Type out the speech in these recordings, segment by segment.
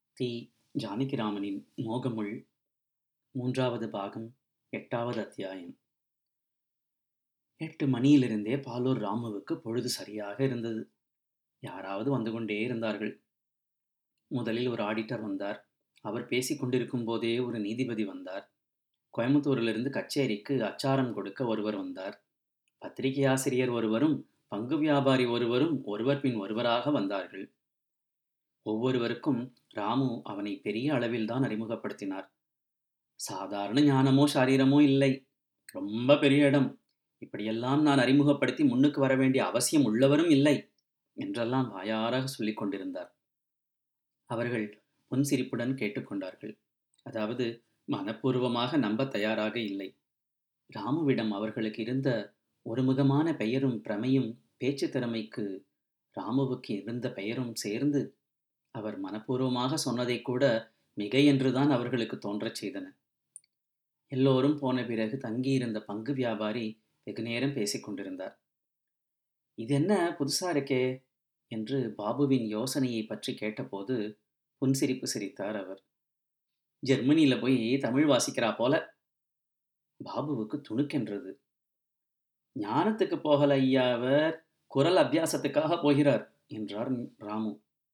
தி ஜானகிராமனின் மோகமுள் மூன்றாவது பாகம் எட்டாவது அத்தியாயம் எட்டு மணியிலிருந்தே பாலூர் ராமுவுக்கு பொழுது சரியாக இருந்தது யாராவது வந்து கொண்டே இருந்தார்கள் முதலில் ஒரு ஆடிட்டர் வந்தார் அவர் பேசிக் கொண்டிருக்கும் போதே ஒரு நீதிபதி வந்தார் கோயம்புத்தூரிலிருந்து கச்சேரிக்கு அச்சாரம் கொடுக்க ஒருவர் வந்தார் பத்திரிகை ஆசிரியர் ஒருவரும் பங்கு வியாபாரி ஒருவரும் ஒருவர் பின் ஒருவராக வந்தார்கள் ஒவ்வொருவருக்கும் ராமு அவனை பெரிய அளவில்தான் அறிமுகப்படுத்தினார் சாதாரண ஞானமோ சாரீரமோ இல்லை ரொம்ப பெரிய இடம் இப்படியெல்லாம் நான் அறிமுகப்படுத்தி முன்னுக்கு வர வேண்டிய அவசியம் உள்ளவரும் இல்லை என்றெல்லாம் வாயாராக சொல்லிக் கொண்டிருந்தார் அவர்கள் புன்சிரிப்புடன் கேட்டுக்கொண்டார்கள் அதாவது மனப்பூர்வமாக நம்ப தயாராக இல்லை ராமுவிடம் அவர்களுக்கு இருந்த ஒருமுகமான பெயரும் பிரமையும் பேச்சு திறமைக்கு ராமுவுக்கு இருந்த பெயரும் சேர்ந்து அவர் மனப்பூர்வமாக சொன்னதை கூட மிகை என்றுதான் அவர்களுக்கு தோன்றச் செய்தன எல்லோரும் போன பிறகு தங்கியிருந்த பங்கு வியாபாரி வெகு நேரம் பேசிக் கொண்டிருந்தார் இது என்ன புதுசா இருக்கே என்று பாபுவின் யோசனையை பற்றி கேட்டபோது புன்சிரிப்பு சிரித்தார் அவர் ஜெர்மனியில போய் தமிழ் வாசிக்கிறா போல பாபுவுக்கு துணுக்கென்றது ஞானத்துக்கு போகல ஐயா அவர் குரல் அபியாசத்துக்காக போகிறார் என்றார் ராமு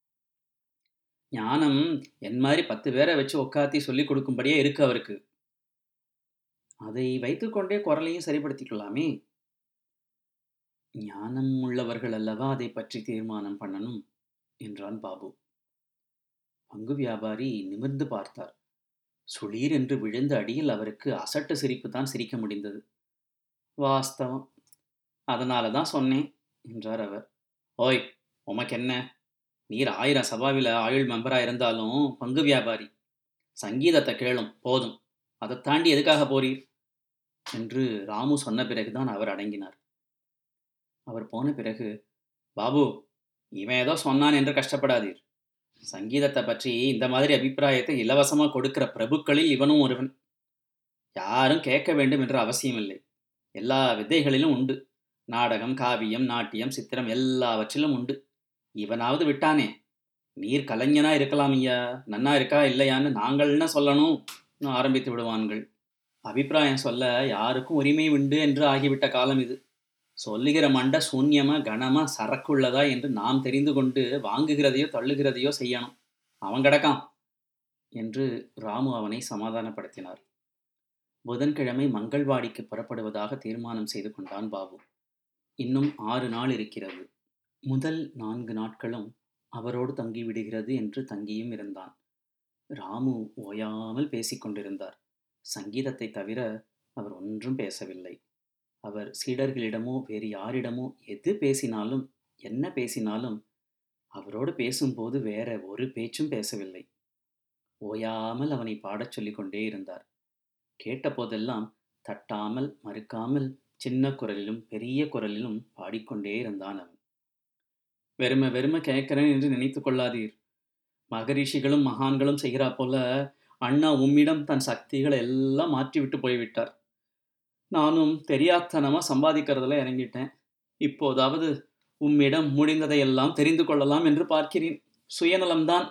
ஞானம் என் மாதிரி பத்து பேரை வச்சு உக்காத்தி சொல்லிக் கொடுக்கும்படியே இருக்கு அவருக்கு அதை வைத்துக்கொண்டே குரலையும் சரிப்படுத்திக்கலாமே ஞானம் உள்ளவர்கள் அல்லவா அதை பற்றி தீர்மானம் பண்ணணும் என்றான் பாபு பங்கு வியாபாரி நிமிர்ந்து பார்த்தார் சுளீர் என்று விழுந்த அடியில் அவருக்கு அசட்டு சிரிப்பு தான் சிரிக்க முடிந்தது வாஸ்தவம் அதனால தான் சொன்னேன் என்றார் அவர் ஓய் உமக்கு என்ன நீர் ஆயிரம் சபாவில் ஆயுள் மெம்பராக இருந்தாலும் பங்கு வியாபாரி சங்கீதத்தை கேளும் போதும் அதை தாண்டி எதுக்காக போறீர் என்று ராமு சொன்ன பிறகுதான் அவர் அடங்கினார் அவர் போன பிறகு பாபு இவன் ஏதோ சொன்னான் என்று கஷ்டப்படாதீர் சங்கீதத்தை பற்றி இந்த மாதிரி அபிப்பிராயத்தை இலவசமாக கொடுக்கிற பிரபுக்களில் இவனும் ஒருவன் யாரும் கேட்க வேண்டும் என்ற அவசியமில்லை எல்லா வித்தைகளிலும் உண்டு நாடகம் காவியம் நாட்டியம் சித்திரம் எல்லாவற்றிலும் உண்டு இவனாவது விட்டானே நீர் கலைஞனா இருக்கலாம் ஐயா நன்னா இருக்கா இல்லையான்னு நாங்கள்னு சொல்லணும் ஆரம்பித்து விடுவான்கள் அபிப்பிராயம் சொல்ல யாருக்கும் உரிமை உண்டு என்று ஆகிவிட்ட காலம் இது சொல்லுகிற மண்ட சூன்யமா கனமா சரக்குள்ளதா என்று நாம் தெரிந்து கொண்டு வாங்குகிறதையோ தள்ளுகிறதையோ செய்யணும் அவன் கிடக்கான் என்று ராமு அவனை சமாதானப்படுத்தினார் புதன்கிழமை மங்கள்வாடிக்கு புறப்படுவதாக தீர்மானம் செய்து கொண்டான் பாபு இன்னும் ஆறு நாள் இருக்கிறது முதல் நான்கு நாட்களும் அவரோடு தங்கிவிடுகிறது என்று தங்கியும் இருந்தான் ராமு ஓயாமல் பேசிக்கொண்டிருந்தார் சங்கீதத்தை தவிர அவர் ஒன்றும் பேசவில்லை அவர் சீடர்களிடமோ வேறு யாரிடமோ எது பேசினாலும் என்ன பேசினாலும் அவரோடு பேசும்போது வேற ஒரு பேச்சும் பேசவில்லை ஓயாமல் அவனை பாடச் சொல்லிக் கொண்டே இருந்தார் கேட்டபோதெல்லாம் தட்டாமல் மறுக்காமல் சின்ன குரலிலும் பெரிய குரலிலும் பாடிக்கொண்டே இருந்தான் அவன் வெறும வெறும கேட்கிறேன் என்று நினைத்து கொள்ளாதீர் மகரிஷிகளும் மகான்களும் செய்கிறா போல அண்ணா உம்மிடம் தன் சக்திகளை எல்லாம் மாற்றிவிட்டு போய்விட்டார் நானும் தெரியாத்தனமா சம்பாதிக்கிறதுல இறங்கிட்டேன் இப்போதாவது உம்மிடம் முடிந்ததையெல்லாம் தெரிந்து கொள்ளலாம் என்று பார்க்கிறேன் சுயநலம்தான்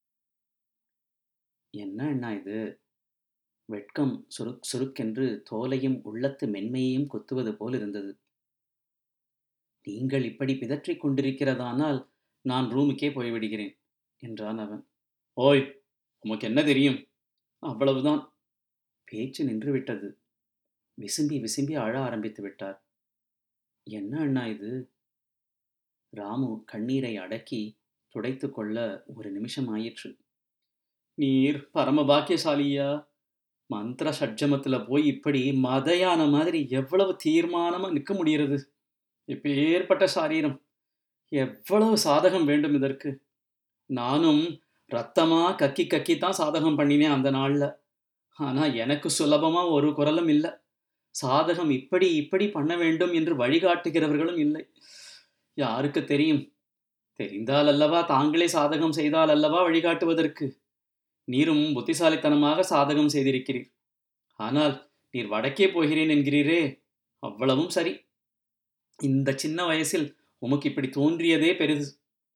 என்ன அண்ணா இது வெட்கம் சுருக் சுருக்கென்று தோலையும் உள்ளத்து மென்மையையும் கொத்துவது போல் இருந்தது நீங்கள் இப்படி பிதற்றிக் கொண்டிருக்கிறதானால் நான் ரூமுக்கே போய்விடுகிறேன் என்றான் அவன் ஓய் உமக்கு என்ன தெரியும் அவ்வளவுதான் பேச்சு நின்று விட்டது விசும்பி விசும்பி அழ ஆரம்பித்து விட்டார் என்ன அண்ணா இது ராமு கண்ணீரை அடக்கி துடைத்து கொள்ள ஒரு நிமிஷம் ஆயிற்று நீர் பரம பாக்கியசாலியா மந்திர சட்ஜமத்துல போய் இப்படி மதையான மாதிரி எவ்வளவு தீர்மானமா நிற்க முடிகிறது இப்ப ஏற்பட்ட சாரீரம் எவ்வளவு சாதகம் வேண்டும் இதற்கு நானும் ரத்தமா கக்கி கக்கி தான் சாதகம் பண்ணினேன் அந்த நாள்ல ஆனா எனக்கு சுலபமா ஒரு குரலும் இல்லை சாதகம் இப்படி இப்படி பண்ண வேண்டும் என்று வழிகாட்டுகிறவர்களும் இல்லை யாருக்கு தெரியும் தெரிந்தால் அல்லவா தாங்களே சாதகம் செய்தால் அல்லவா வழிகாட்டுவதற்கு நீரும் புத்திசாலித்தனமாக சாதகம் செய்திருக்கிறீர் ஆனால் நீர் வடக்கே போகிறேன் என்கிறீரே அவ்வளவும் சரி இந்த சின்ன வயசில் உமக்கு இப்படி தோன்றியதே பெரிது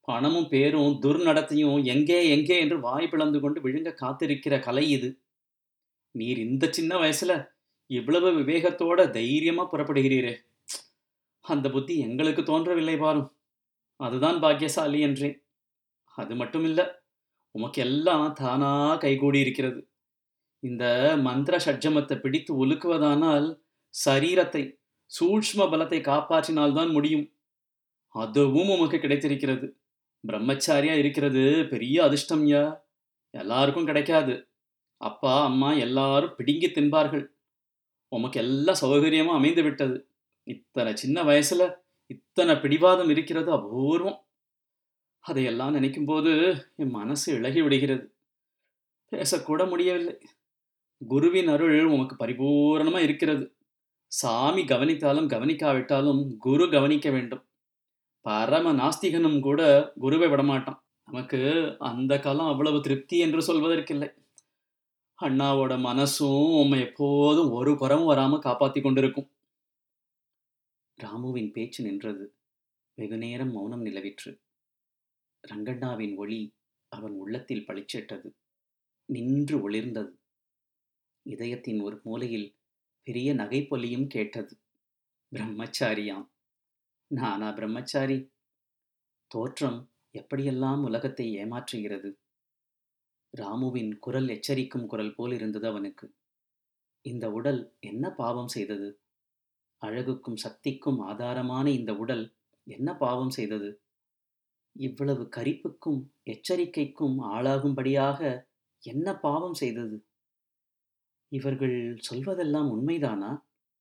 பணமும் பேரும் துர்நடத்தையும் எங்கே எங்கே என்று வாய் பிளந்து கொண்டு விழுங்க காத்திருக்கிற கலை இது நீர் இந்த சின்ன வயசுல இவ்வளவு விவேகத்தோட தைரியமா புறப்படுகிறீரே அந்த புத்தி எங்களுக்கு தோன்றவில்லை பாரும் அதுதான் பாக்கியசாலி என்றேன் அது மட்டும் இல்ல உமக்கு எல்லாம் தானா கைகூடி இருக்கிறது இந்த மந்திர ஷட்ஜமத்தை பிடித்து ஒலுக்குவதானால் சரீரத்தை சூக்ஷ்ம பலத்தை காப்பாற்றினால்தான் முடியும் அதுவும் உமக்கு கிடைத்திருக்கிறது பிரம்மச்சாரியா இருக்கிறது பெரிய அதிர்ஷ்டம்யா எல்லாருக்கும் கிடைக்காது அப்பா அம்மா எல்லாரும் பிடுங்கி தின்பார்கள் உமக்கு எல்லாம் சௌகரியமா அமைந்து விட்டது இத்தனை சின்ன வயசுல இத்தனை பிடிவாதம் இருக்கிறது அபூர்வம் அதையெல்லாம் நினைக்கும் போது என் மனசு இழகி விடுகிறது பேசக்கூட முடியவில்லை குருவின் அருள் உமக்கு பரிபூரணமா இருக்கிறது சாமி கவனித்தாலும் கவனிக்காவிட்டாலும் குரு கவனிக்க வேண்டும் பரம நாஸ்திகனும் கூட குருவை விடமாட்டான் நமக்கு அந்த காலம் அவ்வளவு திருப்தி என்று சொல்வதற்கில்லை அண்ணாவோட மனசும் உம்மை எப்போதும் ஒரு குறவும் வராம காப்பாத்தி கொண்டிருக்கும் ராமுவின் பேச்சு நின்றது வெகுநேரம் மௌனம் நிலவிற்று ரங்கண்ணாவின் ஒளி அவன் உள்ளத்தில் பளிச்சிட்டது நின்று ஒளிர்ந்தது இதயத்தின் ஒரு மூலையில் பெரிய நகைப்பொலியும் கேட்டது பிரம்மச்சாரியாம் நானா பிரம்மச்சாரி தோற்றம் எப்படியெல்லாம் உலகத்தை ஏமாற்றுகிறது ராமுவின் குரல் எச்சரிக்கும் குரல் போல் இருந்தது அவனுக்கு இந்த உடல் என்ன பாவம் செய்தது அழகுக்கும் சக்திக்கும் ஆதாரமான இந்த உடல் என்ன பாவம் செய்தது இவ்வளவு கரிப்புக்கும் எச்சரிக்கைக்கும் ஆளாகும்படியாக என்ன பாவம் செய்தது இவர்கள் சொல்வதெல்லாம் உண்மைதானா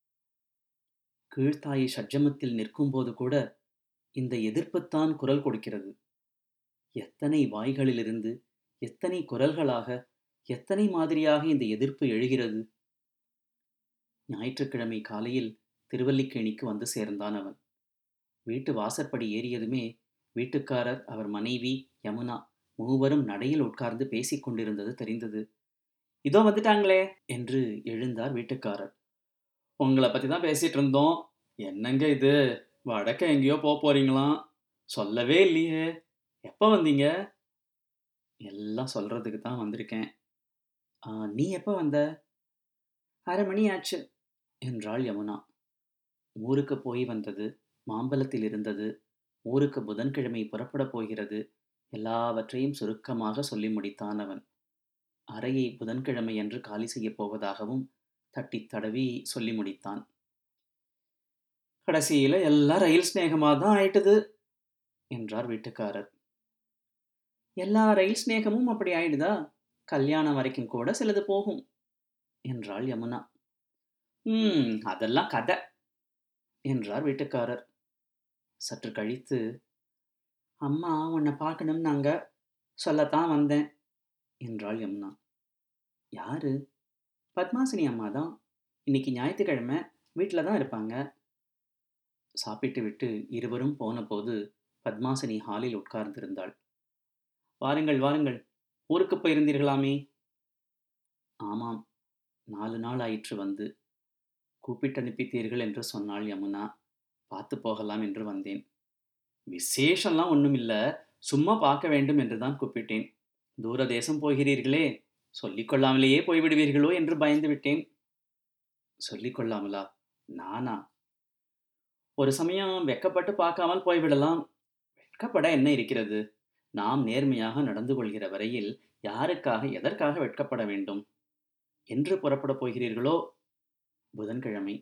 கீழ்த்தாயை சஜ்ஜமத்தில் நிற்கும்போது கூட இந்த எதிர்ப்புத்தான் குரல் கொடுக்கிறது எத்தனை வாய்களிலிருந்து எத்தனை குரல்களாக எத்தனை மாதிரியாக இந்த எதிர்ப்பு எழுகிறது ஞாயிற்றுக்கிழமை காலையில் திருவல்லிக்கேணிக்கு வந்து சேர்ந்தான் அவன் வீட்டு வாசற்படி ஏறியதுமே வீட்டுக்காரர் அவர் மனைவி யமுனா மூவரும் நடையில் உட்கார்ந்து பேசிக் கொண்டிருந்தது தெரிந்தது இதோ வந்துட்டாங்களே என்று எழுந்தார் வீட்டுக்காரர் உங்களை பத்தி தான் பேசிட்டு இருந்தோம் என்னங்க இது வடக்க எங்கேயோ போக போறீங்களாம் சொல்லவே இல்லையே எப்போ வந்தீங்க எல்லாம் சொல்றதுக்கு தான் வந்திருக்கேன் "ஆ, நீ எப்போ வந்த அரை மணி ஆச்சு என்றாள் யமுனா ஊருக்கு போய் வந்தது மாம்பலத்தில் இருந்தது ஊருக்கு புதன்கிழமை புறப்படப் போகிறது எல்லாவற்றையும் சுருக்கமாக சொல்லி முடித்தான் அவன் அறையை புதன்கிழமை என்று காலி செய்யப் போவதாகவும் தட்டித் தடவி சொல்லி முடித்தான் கடைசியில எல்லாம் ரயில் சிநேகமாக தான் ஆயிட்டுது என்றார் வீட்டுக்காரர் எல்லா ரயில் சிநேகமும் அப்படி ஆயிடுதா கல்யாணம் வரைக்கும் கூட சிலது போகும் என்றாள் யமுனா ம் அதெல்லாம் கதை என்றார் வீட்டுக்காரர் சற்று கழித்து அம்மா உன்னை பார்க்கணும்னாங்க சொல்லத்தான் வந்தேன் என்றாள் யமுனா யாரு பத்மாசினி அம்மா தான் இன்னைக்கு ஞாயிற்றுக்கிழமை வீட்டில் தான் இருப்பாங்க சாப்பிட்டு விட்டு இருவரும் போனபோது பத்மாசினி ஹாலில் உட்கார்ந்திருந்தாள் வாருங்கள் வாருங்கள் ஊருக்கு போயிருந்தீர்களாமே ஆமாம் நாலு நாள் ஆயிற்று வந்து கூப்பிட்டு அனுப்பித்தீர்கள் என்று சொன்னாள் யமுனா பார்த்து போகலாம் என்று வந்தேன் விசேஷம்லாம் ஒன்றும் இல்லை சும்மா பார்க்க வேண்டும் என்று தான் கூப்பிட்டேன் தூர தேசம் போகிறீர்களே சொல்லிக்கொள்ளாமலேயே போய்விடுவீர்களோ என்று பயந்து விட்டேன் சொல்லிக்கொள்ளாமலா நானா ஒரு சமயம் வெக்கப்பட்டு பார்க்காமல் போய்விடலாம் வெட்கப்பட என்ன இருக்கிறது நாம் நேர்மையாக நடந்து கொள்கிற வரையில் யாருக்காக எதற்காக வெட்கப்பட வேண்டும் என்று புறப்படப் போகிறீர்களோ புதன்கிழமை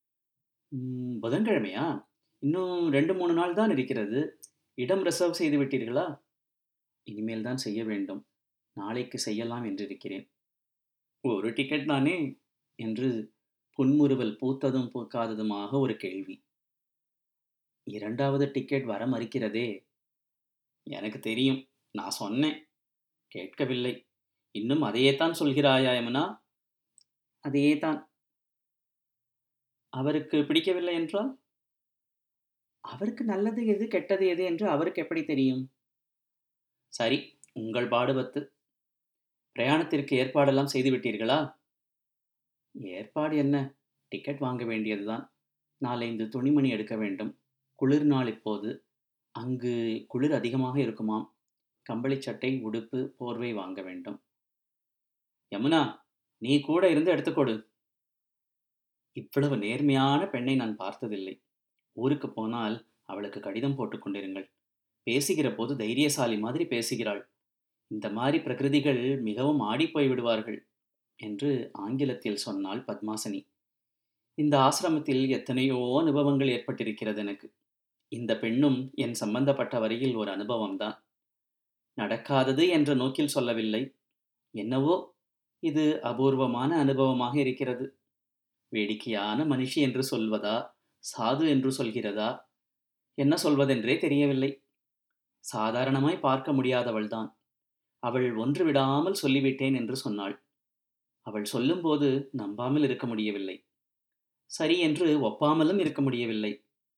ம், புதன்கிழமையா இன்னும் ரெண்டு மூணு நாள் தான் இருக்கிறது இடம் ரிசர்வ் செய்து விட்டீர்களா இனிமேல் தான் செய்ய வேண்டும் நாளைக்கு செய்யலாம் என்றிருக்கிறேன் ஒரு டிக்கெட் தானே என்று புன்முறுவல் பூத்ததும் பூக்காததுமாக ஒரு கேள்வி இரண்டாவது டிக்கெட் வர மறுக்கிறதே எனக்கு தெரியும் நான் சொன்னேன் கேட்கவில்லை இன்னும் அதையே தான் சொல்கிறாயா யமுனா அதையே தான் அவருக்கு பிடிக்கவில்லை என்றால் அவருக்கு நல்லது எது கெட்டது எது என்று அவருக்கு எப்படி தெரியும் சரி உங்கள் பாடுபத்து பிரயாணத்திற்கு ஏற்பாடெல்லாம் செய்து விட்டீர்களா ஏற்பாடு என்ன டிக்கெட் வாங்க வேண்டியதுதான் நாலைந்து துணிமணி எடுக்க வேண்டும் குளிர் நாள் இப்போது அங்கு குளிர் அதிகமாக இருக்குமாம் கம்பளி சட்டை உடுப்பு போர்வை வாங்க வேண்டும் யமுனா நீ கூட இருந்து எடுத்துக்கொடு இவ்வளவு நேர்மையான பெண்ணை நான் பார்த்ததில்லை ஊருக்கு போனால் அவளுக்கு கடிதம் போட்டுக் கொண்டிருங்கள் பேசுகிற போது தைரியசாலி மாதிரி பேசுகிறாள் இந்த மாதிரி பிரகிருதிகள் மிகவும் ஆடிப்போய் விடுவார்கள் என்று ஆங்கிலத்தில் சொன்னாள் பத்மாசனி இந்த ஆசிரமத்தில் எத்தனையோ அனுபவங்கள் ஏற்பட்டிருக்கிறது எனக்கு இந்த பெண்ணும் என் சம்பந்தப்பட்ட வரையில் ஒரு அனுபவம்தான் நடக்காதது என்ற நோக்கில் சொல்லவில்லை என்னவோ இது அபூர்வமான அனுபவமாக இருக்கிறது வேடிக்கையான மனுஷி என்று சொல்வதா சாது என்று சொல்கிறதா என்ன சொல்வதென்றே தெரியவில்லை சாதாரணமாய் பார்க்க முடியாதவள்தான் அவள் ஒன்று விடாமல் சொல்லிவிட்டேன் என்று சொன்னாள் அவள் சொல்லும்போது நம்பாமல் இருக்க முடியவில்லை சரி என்று ஒப்பாமலும் இருக்க முடியவில்லை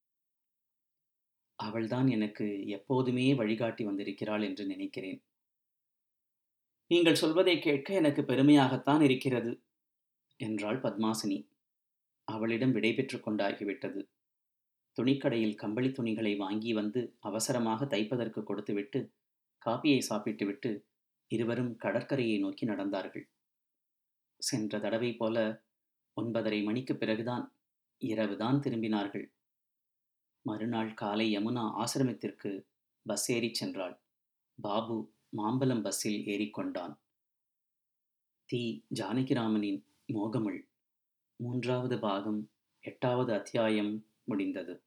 அவள்தான் எனக்கு எப்போதுமே வழிகாட்டி வந்திருக்கிறாள் என்று நினைக்கிறேன் நீங்கள் சொல்வதை கேட்க எனக்கு பெருமையாகத்தான் இருக்கிறது என்றாள் பத்மாசினி அவளிடம் விடை பெற்று கொண்டாகிவிட்டது துணிக்கடையில் கம்பளி துணிகளை வாங்கி வந்து அவசரமாக தைப்பதற்கு கொடுத்துவிட்டு காப்பியை சாப்பிட்டுவிட்டு இருவரும் கடற்கரையை நோக்கி நடந்தார்கள் சென்ற தடவை போல ஒன்பதரை மணிக்கு பிறகுதான் இரவுதான் திரும்பினார்கள் மறுநாள் காலை யமுனா ஆசிரமத்திற்கு பஸ் ஏறிச் சென்றாள் பாபு மாம்பலம் பஸ்ஸில் ஏறிக்கொண்டான் தி ஜானகிராமனின் மோகமுள் மூன்றாவது பாகம் எட்டாவது அத்தியாயம் முடிந்தது